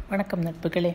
வணக்கம் நட்புகளே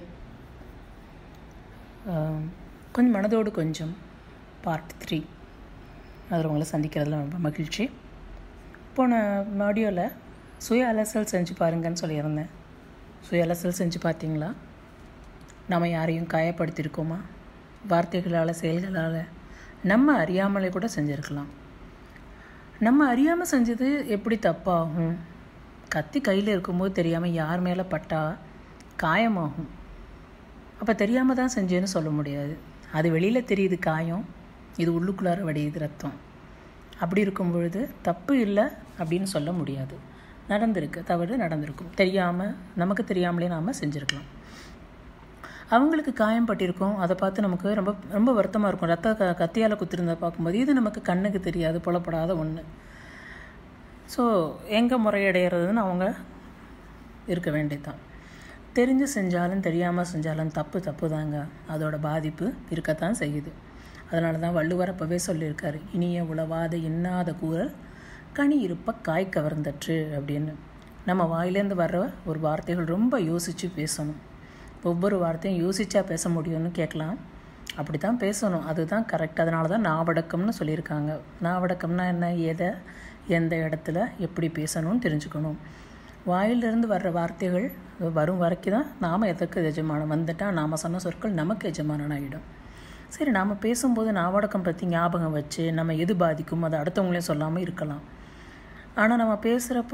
ஆம், கொஞ்சம் மனதோடு கொஞ்சம் பார்ட் த்ரீ அதில் உங்களை சந்திக்கிறதுல ரொம்ப மகிழ்ச்சி போன ஆடியோவில் சுய அலசல் செஞ்சு பாருங்கன்னு சொல்லியிருந்தேன் சுய அலசல் செஞ்சு பார்த்தீங்களா நம்ம யாரையும் காயப்படுத்தியிருக்கோமா வார்த்தைகளால் செயல்களால் நம்ம அறியாமலே கூட செஞ்சுருக்கலாம் நம்ம அறியாமல் செஞ்சது எப்படி தப்பாகும் கத்தி கையில் இருக்கும்போது தெரியாமல் யார் மேலே பட்டா காயமாகும் அப்போ தெரியாமல் தான் செஞ்சேன்னு சொல்ல முடியாது அது வெளியில் தெரியுது காயம் இது உள்ளுக்குள்ளார வடியுது ரத்தம் அப்படி இருக்கும் பொழுது தப்பு இல்லை அப்படின்னு சொல்ல முடியாது நடந்திருக்கு தவறு நடந்திருக்கும் தெரியாமல் நமக்கு தெரியாமலே நாம் செஞ்சுருக்கலாம் அவங்களுக்கு காயம் பட்டிருக்கும் அதை பார்த்து நமக்கு ரொம்ப ரொம்ப வருத்தமாக இருக்கும் ரத்த க கத்தியால் குத்திருந்ததை பார்க்கும்போது இது நமக்கு கண்ணுக்கு தெரியாது புலப்படாத ஒன்று ஸோ எங்கே முறையடைகிறதுன்னு அவங்க இருக்க வேண்டியதுதான் தெரிஞ்சு செஞ்சாலும் தெரியாமல் செஞ்சாலும் தப்பு தப்பு தாங்க அதோட பாதிப்பு இருக்கத்தான் செய்யுது அதனால தான் வள்ளுவர் அப்போவே சொல்லியிருக்காரு இனிய உளவாத இன்னாத கூறல் கனி இருப்ப காய் கவர்ந்தற்று அப்படின்னு நம்ம வாயிலேருந்து வர்ற ஒரு வார்த்தைகள் ரொம்ப யோசித்து பேசணும் ஒவ்வொரு வார்த்தையும் யோசிச்சா பேச முடியும்னு கேட்கலாம் அப்படி தான் பேசணும் அதுதான் கரெக்ட் அதனால தான் நாவடக்கம்னு சொல்லியிருக்காங்க நாவடக்கம்னா என்ன எதை எந்த இடத்துல எப்படி பேசணும்னு தெரிஞ்சுக்கணும் வாயிலிருந்து வர்ற வார்த்தைகள் வரும் வரைக்கும் தான் நாம் எதற்கு எஜமானம் வந்துட்டால் நாம் சொன்ன சொற்கள் நமக்கு எஜமானன் ஆகிடும் சரி நாம் பேசும்போது நாவடக்கம் பற்றி ஞாபகம் வச்சு நம்ம எது பாதிக்கும் அதை அடுத்தவங்களே சொல்லாமல் இருக்கலாம் ஆனால் நம்ம பேசுகிறப்போ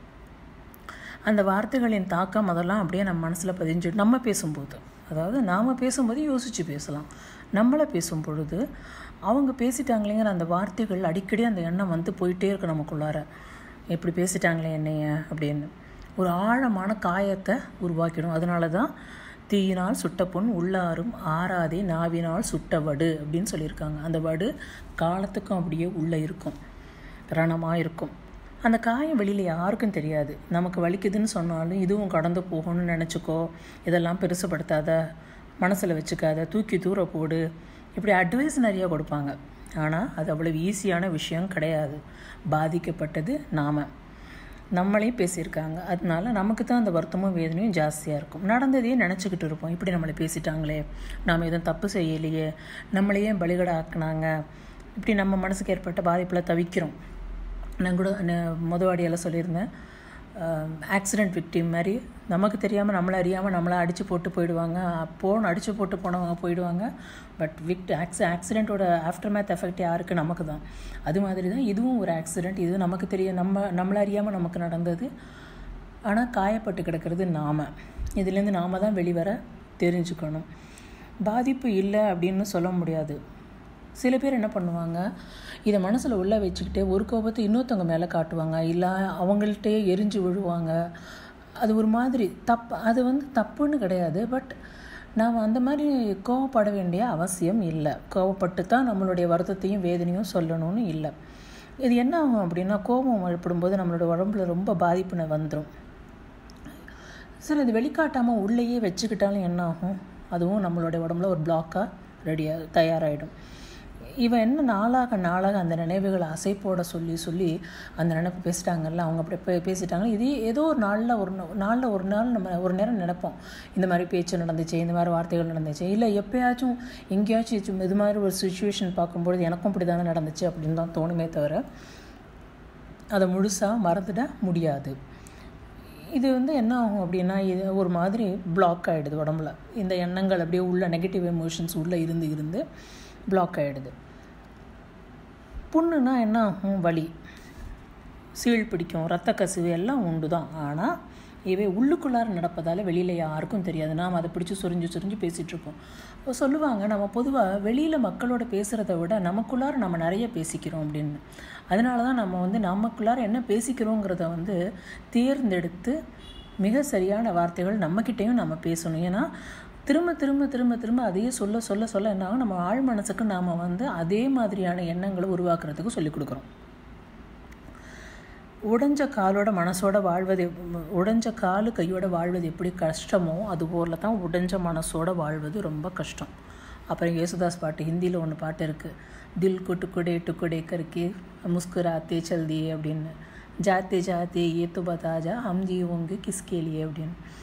அந்த வார்த்தைகளின் தாக்கம் அதெல்லாம் அப்படியே நம்ம மனசில் பதிஞ்சு நம்ம பேசும்போது அதாவது நாம் பேசும்போது யோசித்து பேசலாம் நம்மளை பேசும் பொழுது அவங்க பேசிட்டாங்களேங்கிற அந்த வார்த்தைகள் அடிக்கடி அந்த எண்ணம் வந்து போயிட்டே இருக்கு நமக்குள்ளார எப்படி பேசிட்டாங்களே என்னைய அப்படின்னு ஒரு ஆழமான காயத்தை உருவாக்கிடும் அதனால தான் தீயினால் சுட்ட பொன் உள்ளாரும் ஆறாதே நாவினால் சுட்ட வடு அப்படின்னு சொல்லியிருக்காங்க அந்த வடு காலத்துக்கும் அப்படியே உள்ளே இருக்கும் ரணமாக இருக்கும் அந்த காயம் வெளியில் யாருக்கும் தெரியாது நமக்கு வலிக்குதுன்னு சொன்னாலும் இதுவும் கடந்து போகணும்னு நினச்சிக்கோ இதெல்லாம் பெருசுப்படுத்தாத மனசில் வச்சுக்காத தூக்கி தூர போடு இப்படி அட்வைஸ் நிறையா கொடுப்பாங்க ஆனால் அது அவ்வளவு ஈஸியான விஷயம் கிடையாது பாதிக்கப்பட்டது நாம் நம்மளையும் பேசியிருக்காங்க அதனால நமக்கு தான் அந்த வருத்தமும் வேதனையும் ஜாஸ்தியாக இருக்கும் நடந்ததையே நினச்சிக்கிட்டு இருப்போம் இப்படி நம்மளை பேசிட்டாங்களே நாம் எதுவும் தப்பு செய்யலையே நம்மளையே பலிகடை ஆக்குனாங்க இப்படி நம்ம மனசுக்கு ஏற்பட்ட பாதிப்பில் தவிக்கிறோம் நான் கூட மொதவாடியெல்லாம் சொல்லியிருந்தேன் ஆக்சிடெண்ட் விக்டிம் மாதிரி நமக்கு தெரியாமல் நம்மளை அறியாமல் நம்மளை அடித்து போட்டு போயிடுவாங்க போன அடித்து போட்டு போனவங்க போயிடுவாங்க பட் விக்ட் ஆக்சி ஆக்சிடெண்ட்டோட ஆஃப்டர் மேத் எஃபெக்ட் யாருக்கு நமக்கு தான் அது மாதிரி தான் இதுவும் ஒரு ஆக்சிடெண்ட் இது நமக்கு தெரிய நம்ம நம்மளை அறியாமல் நமக்கு நடந்தது ஆனால் காயப்பட்டு கிடக்கிறது நாம் இதுலேருந்து நாம் தான் வெளிவர தெரிஞ்சுக்கணும் பாதிப்பு இல்லை அப்படின்னு சொல்ல முடியாது சில பேர் என்ன பண்ணுவாங்க இதை மனசில் உள்ள வச்சுக்கிட்டே ஒரு கோபத்தை இன்னொருத்தவங்க மேலே காட்டுவாங்க இல்லை அவங்கள்ட்டே எரிஞ்சு விழுவாங்க அது ஒரு மாதிரி தப்பு அது வந்து தப்புன்னு கிடையாது பட் நாம் அந்த மாதிரி கோவப்பட வேண்டிய அவசியம் இல்லை கோவப்பட்டு தான் நம்மளுடைய வருத்தத்தையும் வேதனையும் சொல்லணும்னு இல்லை இது என்ன ஆகும் அப்படின்னா கோபம் ஏற்படும்போது நம்மளோட உடம்புல ரொம்ப பாதிப்புன வந்துடும் சரி அது வெளிக்காட்டாமல் உள்ளேயே வச்சுக்கிட்டாலும் என்ன ஆகும் அதுவும் நம்மளுடைய உடம்புல ஒரு பிளாக்காக ரெடியாக தயாராகிடும் இவன் என்ன நாளாக நாளாக அந்த நினைவுகளை அசை போட சொல்லி சொல்லி அந்த நினைப்பு பேசிட்டாங்கல்ல அவங்க அப்படி பே பேசிட்டாங்க இதே ஏதோ ஒரு நாளில் ஒரு நாளில் ஒரு நாள் நம்ம ஒரு நேரம் நினைப்போம் இந்த மாதிரி பேச்சு நடந்துச்சு இந்த மாதிரி வார்த்தைகள் நடந்துச்சு இல்லை எப்பயாச்சும் எங்கேயாச்சும் இது மாதிரி ஒரு சுச்சுவேஷன் பார்க்கும்பொழுது எனக்கும் இப்படி தானே நடந்துச்சு அப்படின்னு தான் தோணுமே தவிர அதை முழுசாக மறந்துட முடியாது இது வந்து என்ன ஆகும் அப்படின்னா இது ஒரு மாதிரி பிளாக் ஆகிடுது உடம்புல இந்த எண்ணங்கள் அப்படியே உள்ள நெகட்டிவ் எமோஷன்ஸ் உள்ளே இருந்து இருந்து பிளாக் ஆகிடுது புண்ணுனா என்ன ஆகும் வலி சீழ் பிடிக்கும் ரத்த கசிவு எல்லாம் உண்டு தான் ஆனால் இவை உள்ளுக்குள்ளார நடப்பதால் வெளியில் யாருக்கும் தெரியாது நாம் அதை பிடிச்சி சுரிஞ்சு சுரிஞ்சு பேசிகிட்ருப்போம் சொல்லுவாங்க நம்ம பொதுவாக வெளியில் மக்களோட பேசுகிறத விட நமக்குள்ளார நம்ம நிறைய பேசிக்கிறோம் அப்படின்னு அதனால தான் நம்ம வந்து நமக்குள்ளார என்ன பேசிக்கிறோங்கிறத வந்து தேர்ந்தெடுத்து மிக சரியான வார்த்தைகள் நம்மக்கிட்டேயும் நம்ம பேசணும் ஏன்னா திரும்ப திரும்ப திரும்ப திரும்ப அதையே சொல்ல சொல்ல சொல்ல என்ன ஆகும் நம்ம ஆழ் மனசுக்கு நாம் வந்து அதே மாதிரியான எண்ணங்களை உருவாக்குறதுக்கு சொல்லிக் கொடுக்குறோம் உடைஞ்ச காலோட மனசோட வாழ்வது உடைஞ்ச காலு கையோட வாழ்வது எப்படி கஷ்டமோ அதுபோல தான் உடைஞ்ச மனசோட வாழ்வது ரொம்ப கஷ்டம் அப்புறம் யேசுதாஸ் பாட்டு ஹிந்தியில் ஒன்று பாட்டு இருக்குது தில் கு டுக்குடே டுக்குடே கருக்கே முஸ்குராத்தே சல்தியே அப்படின்னு ஜாத்தே ஜாத்தே ஏ து பதாஜா ஹம் ஜீவோங்க கிஸ்கே லியே அப்படின்னு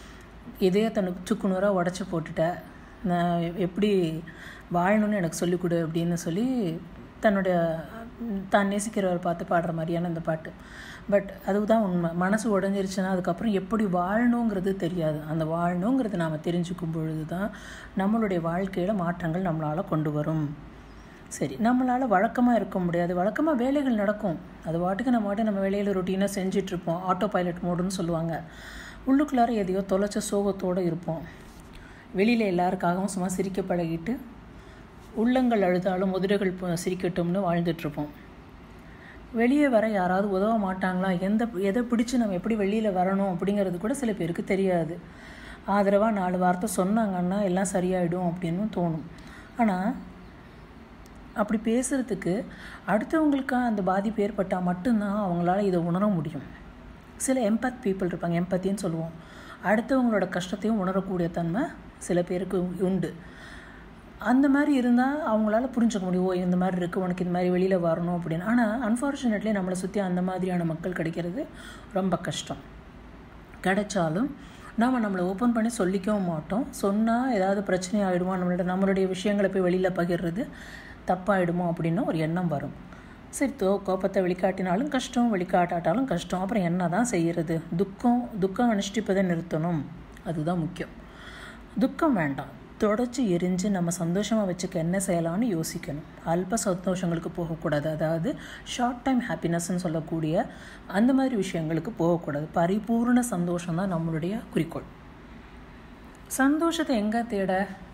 இதயத்தை சுக்குநூறாக உடச்சி போட்டுட்ட நான் எப்படி வாழணும்னு எனக்கு சொல்லிக் கொடு அப்படின்னு சொல்லி தன்னுடைய தான் நேசிக்கிறவர் பார்த்து பாடுற மாதிரியான இந்த பாட்டு பட் அதுதான் உண்மை மனசு உடஞ்சிருச்சுன்னா அதுக்கப்புறம் எப்படி வாழணுங்கிறது தெரியாது அந்த வாழணுங்கிறது நாம் தெரிஞ்சுக்கும் பொழுது தான் நம்மளுடைய வாழ்க்கையில் மாற்றங்கள் நம்மளால் கொண்டு வரும் சரி நம்மளால் வழக்கமாக இருக்க முடியாது வழக்கமாக வேலைகள் நடக்கும் அது வாட்டுக்கு நம்ம வாட்டு நம்ம வேலையில் ரொட்டீனாக செஞ்சிட்ருப்போம் ஆட்டோ பைலட் மோடுன்னு சொல்லுவாங்க உள்ளுக்குள்ளார எதையோ தொலைச்ச சோகத்தோடு இருப்போம் வெளியில் எல்லாருக்காகவும் சும்மா சிரிக்க பழகிட்டு உள்ளங்கள் அழுதாலும் உதிரைகள் சிரிக்கட்டும்னு வாழ்ந்துட்டுருப்போம் வெளியே வர யாராவது உதவ மாட்டாங்களா எந்த எதை பிடிச்சி நம்ம எப்படி வெளியில் வரணும் அப்படிங்கிறது கூட சில பேருக்கு தெரியாது ஆதரவாக நாலு வார்த்தை சொன்னாங்கன்னா எல்லாம் சரியாயிடும் அப்படின்னு தோணும் ஆனால் அப்படி பேசுகிறதுக்கு அடுத்தவங்களுக்காக அந்த பாதிப்பு ஏற்பட்டால் மட்டும்தான் அவங்களால இதை உணர முடியும் சில எம்பத் பீப்புள் இருப்பாங்க எம்பத்தின்னு சொல்லுவோம் அடுத்தவங்களோட கஷ்டத்தையும் உணரக்கூடிய தன்மை சில பேருக்கு உண்டு அந்த மாதிரி இருந்தால் அவங்களால புரிஞ்சுக்க முடியும் ஓ இந்த மாதிரி இருக்குது உனக்கு இந்த மாதிரி வெளியில் வரணும் அப்படின்னு ஆனால் அன்ஃபார்ச்சுனேட்லி நம்மளை சுற்றி அந்த மாதிரியான மக்கள் கிடைக்கிறது ரொம்ப கஷ்டம் கிடைச்சாலும் நாம் நம்மளை ஓப்பன் பண்ணி சொல்லிக்கவும் மாட்டோம் சொன்னால் ஏதாவது பிரச்சனை ஆகிடுமோ நம்மளோட நம்மளுடைய விஷயங்களை போய் வெளியில் பகிர்றது தப்பாயிடுமோ அப்படின்னு ஒரு எண்ணம் வரும் சரி தோ கோபத்தை வெளிக்காட்டினாலும் கஷ்டம் வெளிக்காட்டாட்டாலும் கஷ்டம் அப்புறம் என்ன தான் செய்கிறது துக்கம் துக்கம் அனுஷ்டிப்பதை நிறுத்தணும் அதுதான் முக்கியம் துக்கம் வேண்டாம் தொடச்சி எரிஞ்சு நம்ம சந்தோஷமாக வச்சுக்க என்ன செய்யலாம்னு யோசிக்கணும் அல்ப சந்தோஷங்களுக்கு போகக்கூடாது அதாவது ஷார்ட் டைம் ஹாப்பினஸ்ன்னு சொல்லக்கூடிய அந்த மாதிரி விஷயங்களுக்கு போகக்கூடாது பரிபூர்ண சந்தோஷம் தான் நம்மளுடைய குறிக்கோள் சந்தோஷத்தை எங்கே தேட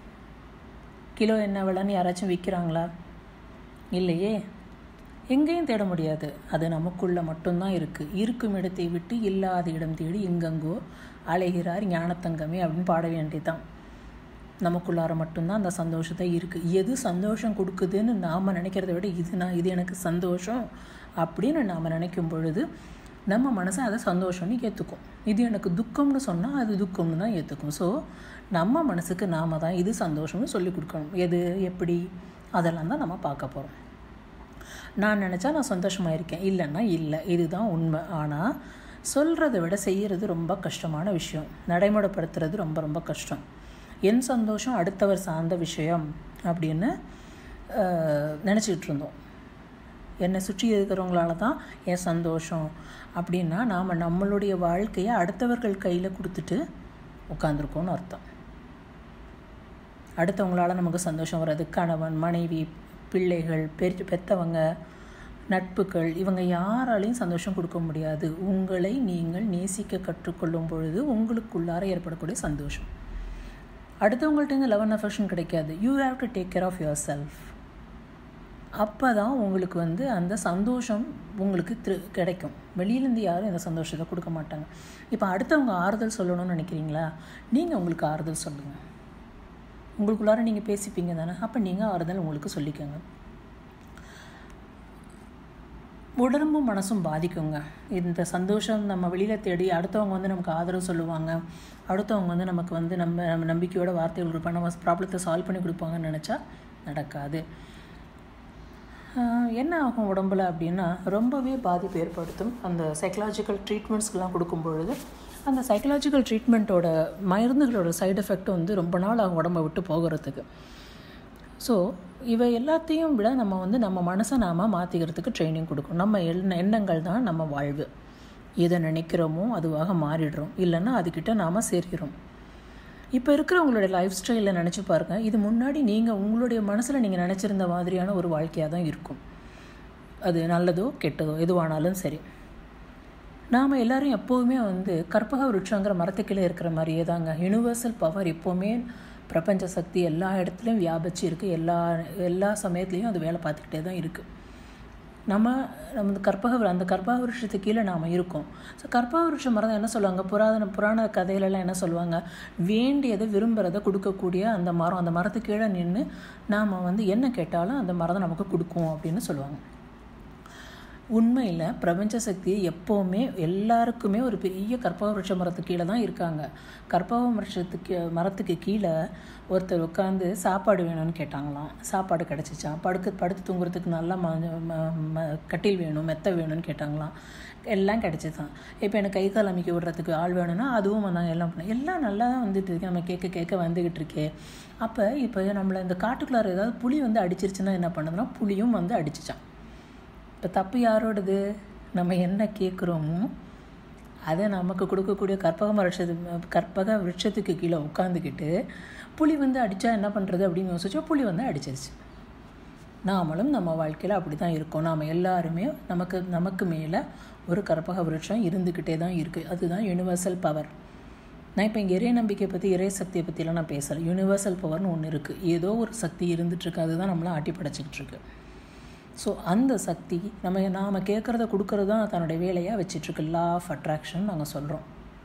கிலோ என்ன விலைன்னு யாராச்சும் விற்கிறாங்களா இல்லையே எங்கேயும் தேட முடியாது அது நமக்குள்ளே மட்டும்தான் இருக்குது இருக்கும் இடத்தை விட்டு இல்லாத இடம் தேடி எங்கெங்கோ அலைகிறார் ஞானத்தங்கமே அப்படின்னு பாட வேண்டியதுதான் நமக்குள்ளார மட்டும்தான் அந்த சந்தோஷத்தை இருக்குது எது சந்தோஷம் கொடுக்குதுன்னு நாம் நினைக்கிறத விட இது நான் இது எனக்கு சந்தோஷம் அப்படின்னு நாம் நினைக்கும் பொழுது நம்ம மனசை அதை சந்தோஷம்னு ஏற்றுக்கும் இது எனக்கு துக்கம்னு சொன்னால் அது துக்கம்னு தான் ஏற்றுக்கும் ஸோ நம்ம மனசுக்கு நாம் தான் இது சந்தோஷம்னு சொல்லி கொடுக்கணும் எது எப்படி அதெல்லாம் தான் நம்ம பார்க்க போகிறோம் நான் நினச்சா நான் சந்தோஷமாக இருக்கேன் இல்லைன்னா இல்லை இதுதான் உண்மை ஆனால் சொல்கிறத விட செய்கிறது ரொம்ப கஷ்டமான விஷயம் நடைமுறைப்படுத்துறது ரொம்ப ரொம்ப கஷ்டம் என் சந்தோஷம் அடுத்தவர் சார்ந்த விஷயம் அப்படின்னு நினச்சிக்கிட்டு இருந்தோம் என்னை சுற்றி இருக்கிறவங்களால தான் என் சந்தோஷம் அப்படின்னா நாம் நம்மளுடைய வாழ்க்கையை அடுத்தவர்கள் கையில் கொடுத்துட்டு உட்காந்துருக்கோன்னு அர்த்தம் அடுத்தவங்களால நமக்கு சந்தோஷம் வர்றது கணவன் மனைவி பிள்ளைகள் பெரு பெற்றவங்க நட்புகள் இவங்க யாராலையும் சந்தோஷம் கொடுக்க முடியாது உங்களை நீங்கள் நேசிக்க கற்றுக்கொள்ளும் பொழுது உங்களுக்குள்ளார ஏற்படக்கூடிய சந்தோஷம் அடுத்தவங்கள்ட்ட லவ் அண்ட் அஃபெக்ஷன் கிடைக்காது you have to take care of yourself அப்போ தான் உங்களுக்கு வந்து அந்த சந்தோஷம் உங்களுக்கு திரு கிடைக்கும் வெளியிலேருந்து யாரும் இந்த சந்தோஷத்தை கொடுக்க மாட்டாங்க இப்போ அடுத்தவங்க ஆறுதல் சொல்லணும்னு நினைக்கிறீங்களா நீங்கள் உங்களுக்கு ஆறுதல் சொல்லுங்கள் உங்களுக்குள்ளார நீங்கள் பேசிப்பீங்க தானே அப்போ நீங்கள் ஆறுதல் உங்களுக்கு சொல்லிக்கோங்க உடம்பும் மனசும் பாதிக்குங்க இந்த சந்தோஷம் நம்ம வெளியில் தேடி அடுத்தவங்க வந்து நமக்கு ஆதரவு சொல்லுவாங்க அடுத்தவங்க வந்து நமக்கு வந்து நம்ம நம்ம நம்பிக்கையோட வார்த்தைகள் கொடுப்பாங்க நம்ம ப்ராப்ளத்தை சால்வ் பண்ணி கொடுப்பாங்கன்னு நினச்சா நடக்காது என்ன ஆகும் உடம்புல அப்படின்னா ரொம்பவே பாதிப்பு ஏற்படுத்தும் அந்த சைக்கலாஜிக்கல் ட்ரீட்மெண்ட்ஸ்க்கெலாம் கொடுக்கும் பொழுது அந்த சைக்கலாஜிக்கல் ட்ரீட்மெண்ட்டோட மருந்துகளோட சைடு எஃபெக்ட் வந்து ரொம்ப நாள் ஆகும் உடம்பை விட்டு போகிறதுக்கு ஸோ இவை எல்லாத்தையும் விட நம்ம வந்து நம்ம மனசை நாம் மாற்றிக்கிறதுக்கு ட்ரைனிங் கொடுக்கணும் நம்ம எண்ண எண்ணங்கள் தான் நம்ம வாழ்வு எதை நினைக்கிறோமோ அதுவாக மாறிடுறோம் இல்லைன்னா அதுக்கிட்ட நாம் சேர்க்கிறோம் இப்போ இருக்கிற உங்களுடைய லைஃப் ஸ்டைலில் நினச்சி பாருங்கள் இது முன்னாடி நீங்கள் உங்களுடைய மனசில் நீங்கள் நினச்சிருந்த மாதிரியான ஒரு வாழ்க்கையாக தான் இருக்கும் அது நல்லதோ கெட்டதோ எதுவானாலும் சரி நாம் எல்லோரும் எப்போவுமே வந்து கற்பக விருட்சங்கிற மரத்துக்கீழே இருக்கிற மாதிரியே தாங்க யூனிவர்சல் பவர் எப்போவுமே பிரபஞ்ச சக்தி எல்லா இடத்துலையும் வியாபிச்சு இருக்குது எல்லா எல்லா சமயத்துலேயும் அது வேலை பார்த்துக்கிட்டே தான் இருக்குது நம்ம நம்ம கற்பக அந்த கற்பக விருஷத்துக்கு கீழே நாம் இருக்கோம் ஸோ கற்பக விருஷம் மரம் என்ன சொல்லுவாங்க புராதன புராண கதையிலலாம் என்ன சொல்லுவாங்க வேண்டியதை விரும்புகிறத கொடுக்கக்கூடிய அந்த மரம் அந்த மரத்துக்கு கீழே நின்று நாம் வந்து என்ன கேட்டாலும் அந்த மரம் நமக்கு கொடுக்கும் அப்படின்னு சொல்லுவாங்க உண்மையில் பிரபஞ்ச சக்தி எப்போவுமே எல்லாருக்குமே ஒரு பெரிய கற்பக விருட்ச மரத்துக்கு கீழே தான் இருக்காங்க கற்பக விருட்சத்துக்கு மரத்துக்கு கீழே ஒருத்தர் உட்காந்து சாப்பாடு வேணும்னு கேட்டாங்களாம் சாப்பாடு கிடச்சிச்சான் படுக்க படுத்து தூங்குறதுக்கு நல்லா ம கட்டில் வேணும் மெத்த வேணும்னு கேட்டாங்களாம் எல்லாம் கிடச்சி தான் இப்போ எனக்கு கை கால் அமைக்க விடுறதுக்கு ஆள் வேணும்னா அதுவும் வந்தாங்க எல்லாம் பண்ண எல்லாம் நல்லா தான் வந்துட்டு இருக்கு நம்ம கேட்க கேட்க வந்துக்கிட்டு இருக்கே அப்போ இப்போ நம்மளை இந்த காட்டுக்குள்ளார ஏதாவது புலி வந்து அடிச்சிருச்சுன்னா என்ன பண்ணுதுன்னா புலியும் வந்து அடிச்சிச்சான் இப்போ தப்பு யாரோடது நம்ம என்ன கேட்குறோமோ அதை நமக்கு கொடுக்கக்கூடிய கற்பக விருட்சத்து கற்பக விருட்சத்துக்கு கீழே உட்காந்துக்கிட்டு புலி வந்து அடித்தா என்ன பண்ணுறது அப்படின்னு யோசிச்சா புலி வந்து அடிச்சிருச்சு நாமளும் நம்ம வாழ்க்கையில் அப்படி தான் இருக்கோம் நாம் எல்லாருமே நமக்கு நமக்கு மேலே ஒரு கற்பக விருட்சம் இருந்துக்கிட்டே தான் இருக்குது அதுதான் யூனிவர்சல் பவர் நான் இப்போ இங்கே இறை நம்பிக்கை பற்றி இறை சக்தியை பற்றிலாம் நான் பேசலை யூனிவர்சல் பவர்னு ஒன்று இருக்குது ஏதோ ஒரு சக்தி இருந்துகிட்ருக்கு அதுதான் நம்மளை ஆட்டி படைச்சிக்கிட்டு இருக்கு ஸோ அந்த சக்தி நம்ம நாம் கேட்குறத கொடுக்கறது தான் தன்னுடைய வேலையாக வச்சிட்ருக்கு லா ஆஃப் அட்ராக்ஷன் நாங்கள் சொல்கிறோம்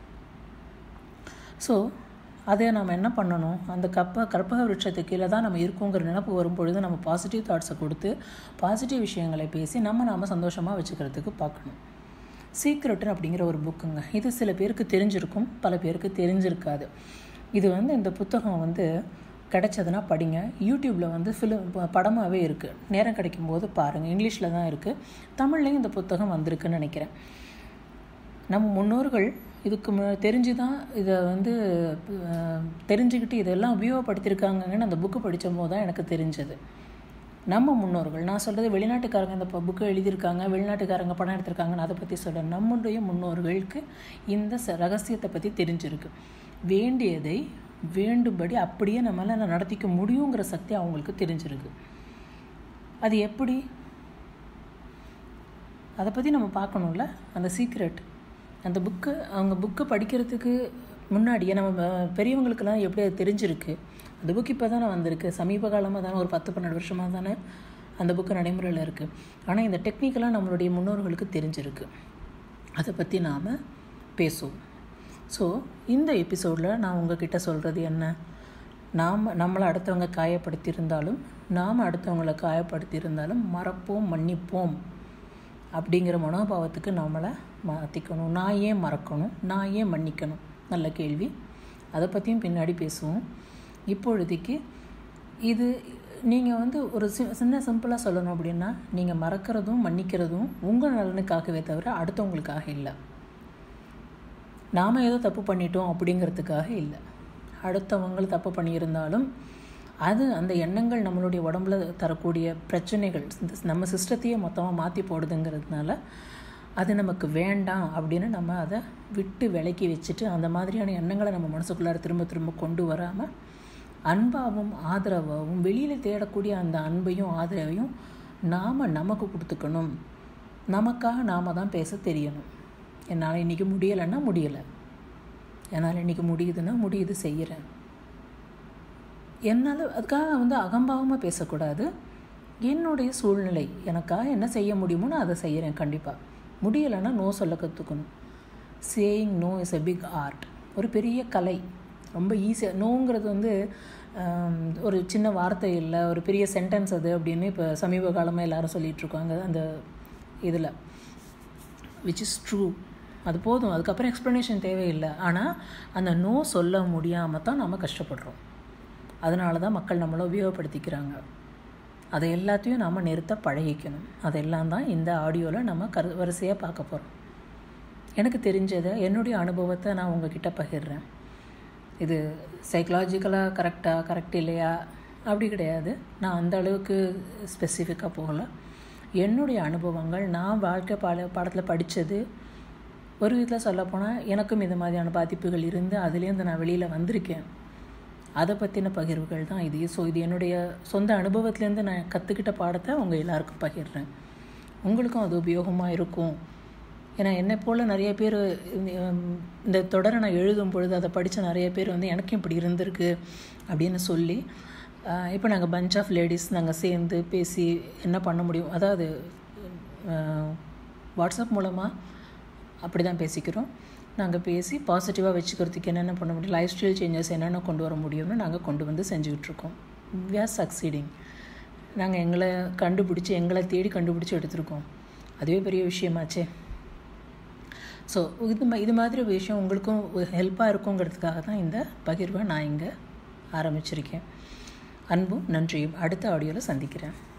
ஸோ அதை நம்ம என்ன பண்ணணும் அந்த கப்ப கற்பக விருட்சத்துக்கு கீழே தான் நம்ம இருக்கோங்கிற நினப்பு வரும்பொழுது நம்ம பாசிட்டிவ் தாட்ஸை கொடுத்து பாசிட்டிவ் விஷயங்களை பேசி நம்ம நாம் சந்தோஷமாக வச்சுக்கிறதுக்கு பார்க்கணும் சீக்ரெட்னு அப்படிங்கிற ஒரு புக்குங்க இது சில பேருக்கு தெரிஞ்சிருக்கும் பல பேருக்கு தெரிஞ்சிருக்காது இது வந்து இந்த புத்தகம் வந்து கிடைச்சதுன்னா படிங்க யூடியூப்பில் வந்து ஃபிலிம் படமாகவே இருக்குது நேரம் கிடைக்கும் போது பாருங்கள் இங்கிலீஷில் தான் இருக்குது தமிழ்லேயும் இந்த புத்தகம் வந்திருக்குன்னு நினைக்கிறேன் நம்ம முன்னோர்கள் இதுக்கு மு தெரிஞ்சு தான் இதை வந்து தெரிஞ்சுக்கிட்டு இதெல்லாம் உபயோகப்படுத்தியிருக்காங்கன்னு அந்த புக்கு படித்த போது தான் எனக்கு தெரிஞ்சது நம்ம முன்னோர்கள் நான் சொல்கிறது வெளிநாட்டுக்காரங்க இந்த புக்கு எழுதியிருக்காங்க வெளிநாட்டுக்காரங்க படம் எடுத்திருக்காங்கன்னு அதை பற்றி சொல்ல நம்முடைய முன்னோர்களுக்கு இந்த ரகசியத்தை பற்றி தெரிஞ்சிருக்கு வேண்டியதை வேண்டும்படி அப்படியே நம்மளால் நடத்திக்க முடியுங்கிற சக்தி அவங்களுக்கு தெரிஞ்சிருக்கு அது எப்படி அதை பற்றி நம்ம பார்க்கணும்ல அந்த சீக்ரெட் அந்த புக்கு அவங்க புக்கு படிக்கிறதுக்கு முன்னாடியே நம்ம பெரியவங்களுக்கெல்லாம் எப்படி அது தெரிஞ்சிருக்கு அந்த புக் இப்போ தானே வந்திருக்கு சமீப காலமாக தானே ஒரு பத்து பன்னெண்டு வருஷமாக தானே அந்த புக்கு நடைமுறையில் இருக்குது ஆனால் இந்த டெக்னிக்கலாக நம்மளுடைய முன்னோர்களுக்கு தெரிஞ்சிருக்கு அதை பற்றி நாம் பேசுவோம் ஸோ இந்த எபிசோடில் நான் உங்ககிட்ட சொல்கிறது என்ன நாம் நம்மளை அடுத்தவங்க காயப்படுத்தியிருந்தாலும் நாம் அடுத்தவங்களை காயப்படுத்தியிருந்தாலும் மறப்போம் மன்னிப்போம் அப்படிங்கிற மனோபாவத்துக்கு நம்மளை மாற்றிக்கணும் நான் ஏன் மறக்கணும் நான் ஏன் மன்னிக்கணும் நல்ல கேள்வி அதை பற்றியும் பின்னாடி பேசுவோம் இப்பொழுதைக்கு இது நீங்கள் வந்து ஒரு சி சின்ன சிம்பிளாக சொல்லணும் அப்படின்னா நீங்கள் மறக்கிறதும் மன்னிக்கிறதும் உங்கள் நலனுக்காகவே தவிர அடுத்தவங்களுக்காக இல்லை நாம் ஏதோ தப்பு பண்ணிட்டோம் அப்படிங்கிறதுக்காக இல்லை அடுத்தவங்க தப்பு பண்ணியிருந்தாலும் அது அந்த எண்ணங்கள் நம்மளுடைய உடம்புல தரக்கூடிய பிரச்சனைகள் நம்ம சிஸ்டத்தையே மொத்தமாக மாற்றி போடுதுங்கிறதுனால அது நமக்கு வேண்டாம் அப்படின்னு நம்ம அதை விட்டு விலக்கி வச்சுட்டு அந்த மாதிரியான எண்ணங்களை நம்ம மனசுக்குள்ளார திரும்ப திரும்ப கொண்டு வராமல் அன்பாகவும் ஆதரவாகவும் வெளியில் தேடக்கூடிய அந்த அன்பையும் ஆதரவையும் நாம் நமக்கு கொடுத்துக்கணும் நமக்காக நாம் தான் பேச தெரியணும் என்னால் இன்றைக்கி முடியலைன்னா முடியலை என்னால் இன்றைக்கி முடியுதுன்னா முடியுது செய்கிறேன் என்னால் அதுக்காக வந்து அகம்பாவமாக பேசக்கூடாது என்னுடைய சூழ்நிலை எனக்காக என்ன செய்ய முடியுமோ நான் அதை செய்கிறேன் கண்டிப்பாக முடியலைன்னா நோ சொல்ல கற்றுக்கணும் saying no is a big art ஒரு பெரிய கலை ரொம்ப ஈஸியாக நோங்கிறது வந்து ஒரு சின்ன வார்த்தை இல்லை ஒரு பெரிய சென்டென்ஸ் அது அப்படின்னு இப்போ சமீப காலமாக எல்லாரும் சொல்லிகிட்ருக்காங்க அந்த இதில் விச் இஸ் ட்ரூ அது போதும் அதுக்கப்புறம் எக்ஸ்ப்ளனேஷன் தேவையில்லை ஆனால் அந்த நோ சொல்ல முடியாமல் தான் நம்ம கஷ்டப்படுறோம் அதனால தான் மக்கள் நம்மளை உபயோகப்படுத்திக்கிறாங்க அதை எல்லாத்தையும் நாம் நிறுத்த பழகிக்கணும் அதெல்லாம் தான் இந்த ஆடியோவில் நம்ம கரு வரிசையாக பார்க்க போகிறோம் எனக்கு தெரிஞ்சதை என்னுடைய அனுபவத்தை நான் உங்ககிட்ட பகிர்றேன் இது சைக்கலாஜிக்கலாக கரெக்டாக கரெக்ட் இல்லையா அப்படி கிடையாது நான் அந்த அளவுக்கு ஸ்பெசிஃபிக்காக போகலை என்னுடைய அனுபவங்கள் நான் வாழ்க்கை பாட பாடத்தில் படித்தது ஒரு விதத்தில் சொல்லப்போனால் எனக்கும் இது மாதிரியான பாதிப்புகள் இருந்து அதுலேருந்து நான் வெளியில் வந்திருக்கேன் அதை பற்றின பகிர்வுகள் தான் இது ஸோ இது என்னுடைய சொந்த அனுபவத்துலேருந்து நான் கற்றுக்கிட்ட பாடத்தை உங்கள் எல்லாருக்கும் பகிர்றேன் உங்களுக்கும் அது உபயோகமாக இருக்கும் ஏன்னா என்னை போல் நிறைய பேர் இந்த தொடரை நான் எழுதும் பொழுது அதை படித்த நிறைய பேர் வந்து எனக்கும் இப்படி இருந்திருக்கு அப்படின்னு சொல்லி இப்போ நாங்கள் பஞ்ச் ஆஃப் லேடிஸ் நாங்கள் சேர்ந்து பேசி என்ன பண்ண முடியும் அதாவது வாட்ஸ்அப் மூலமாக அப்படி தான் பேசிக்கிறோம் நாங்கள் பேசி பாசிட்டிவாக வச்சுக்கிறதுக்கு என்னென்ன பண்ண முடியும் லைஃப் ஸ்டைல் சேஞ்சஸ் என்னென்ன கொண்டு வர முடியும்னு நாங்கள் கொண்டு வந்து செஞ்சுக்கிட்ருக்கோம் வி ஆர் சக்சீடிங் நாங்கள் எங்களை கண்டுபிடிச்சி எங்களை தேடி கண்டுபிடிச்சி எடுத்திருக்கோம் அதுவே பெரிய விஷயமாச்சே ஸோ இது இது மாதிரி ஒரு விஷயம் உங்களுக்கும் ஹெல்ப்பாக இருக்குங்கிறதுக்காக தான் இந்த பகிர்வை நான் இங்கே ஆரம்பிச்சிருக்கேன் அன்பும் நன்றியும் அடுத்த ஆடியோவில் சந்திக்கிறேன்